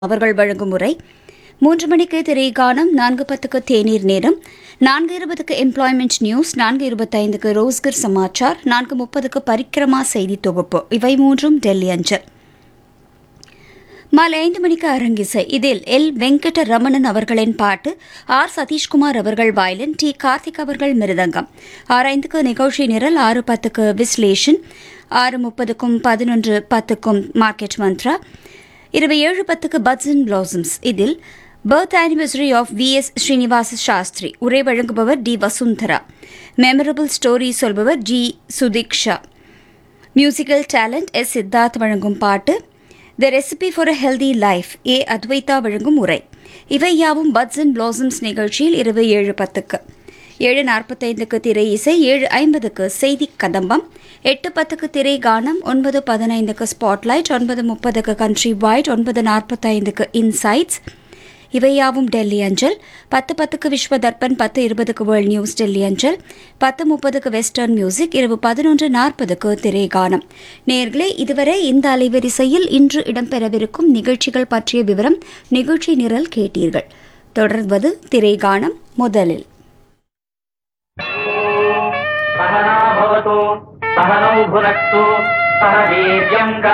அவர்கள் வழங்கும் உரை மூன்று மணிக்கு திரைகானம் நான்கு பத்துக்கு தேநீர் நேரம் நான்கு இருபதுக்கு எம்ப்ளாய்மெண்ட் நியூஸ் நான்கு இருபத்தைந்துக்கு ரோஸ்கர் சமாச்சார் நான்கு முப்பதுக்கு பரிக்கிரமா செய்தி தொகுப்பு இவை மூன்றும் டெல்லி அஞ்சல் மாலை ஐந்து மணிக்கு அரங்கிசை இதில் எல் வெங்கட ரமணன் அவர்களின் பாட்டு ஆர் சதீஷ்குமார் அவர்கள் வயலின் டி கார்த்திக் அவர்கள் மிருதங்கம் ஆறு ஐந்துக்கு நிகழ்ச்சி நிரல் ஆறு பத்துக்கு விஸ்லேஷன் ஆறு முப்பதுக்கும் பதினொன்று பத்துக்கும் மார்க்கெட் மந்த்ரா இருபது ஏழு பத்துக்கு பட்ஸ் அண்ட் பிளாசம்ஸ் இதில் birth anniversary of V S Srinivasa Sastri உரை வழங்குபவர் டி வசுந்தரா மெமரபிள் ஸ்டோரி சொல்பவர் G Sudeeksha musical talent S Siddharth வழங்கும் பாட்டு the recipe for a healthy life A Advaitha வழங்கும் உரை இவை யாவும் பட்ஸ் அண்ட் பிளாசம்ஸ் நிகழ்ச்சியில் இரவு ஏழு பத்துக்கு ஏழு நாற்பத்தைந்துக்கு திரை இசை ஏழு ஐம்பதுக்கு செய்தி கதம்பம் எட்டு பத்துக்கு திரை கானம் ஒன்பது பதினைந்துக்கு ஸ்பாட்லைட் ஒன்பது முப்பதுக்கு கண்ட்ரி வைட் ஒன்பது நாற்பத்தைந்துக்கு இன்சைட்ஸ் இவையாவும் டெல்லி அஞ்சல் பத்து பத்துக்கு விஸ்வ தர்ப்பன் பத்து இருபதுக்கு வேர்ல்ட் நியூஸ் டெல்லி அஞ்சல் பத்து முப்பதுக்கு வெஸ்டர்ன் மியூசிக் இரவு பதினொன்று நாற்பதுக்கு திரைகானம் நேர்களே இதுவரை இந்த அலைவரிசையில் இன்று இடம்பெறவிருக்கும் நிகழ்ச்சிகள் பற்றிய விவரம் நிகழ்ச்சி நிரல் கேட்டீர்கள் தொடர்வது திரைகானம் முதலில் सहना भवतु सहनौ भुनक्तु सह वीर्यम्